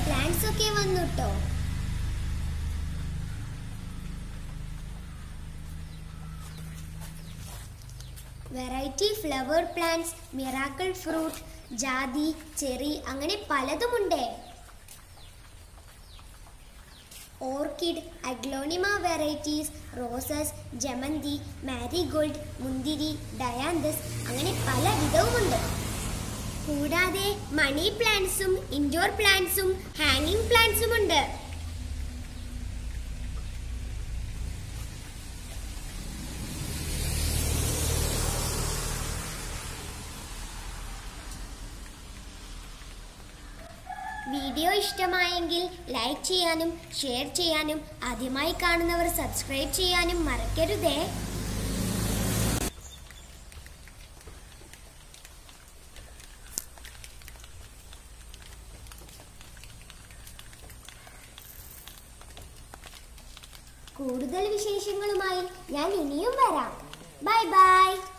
plants ഒക്കെ വന്നുട്ടോ variety flower plants miracle fruit ജാതി ചെറി അങ്ങനെ പലതുമുണ്ട് ഓർക്കിഡ് അഗ്ലോണിമ വെറൈറ്റീസ് റോസസ് ജമന്തി മാരിഗോൾഡ് മുന്തിരി ഡയാന്തസ് അങ്ങനെ പല വിധവുമുണ്ട് കൂടാതെ മണി പ്ലാന്റ്സും ഇൻഡോർ പ്ലാന്റ്സും ഹാങ്ങിങ് പ്ലാന്റ്സും ഉണ്ട് വീഡിയോ ഇഷ്ടമായെങ്കിൽ ലൈക്ക് ചെയ്യാനും ഷെയർ ചെയ്യാനും ആദ്യമായി കാണുന്നവർ സബ്സ്ക്രൈബ് ചെയ്യാനും മറക്കരുതേ കൂടുതൽ വിശേഷങ്ങളുമായി ഞാൻ ഇനിയും വരാം ബൈ ബൈ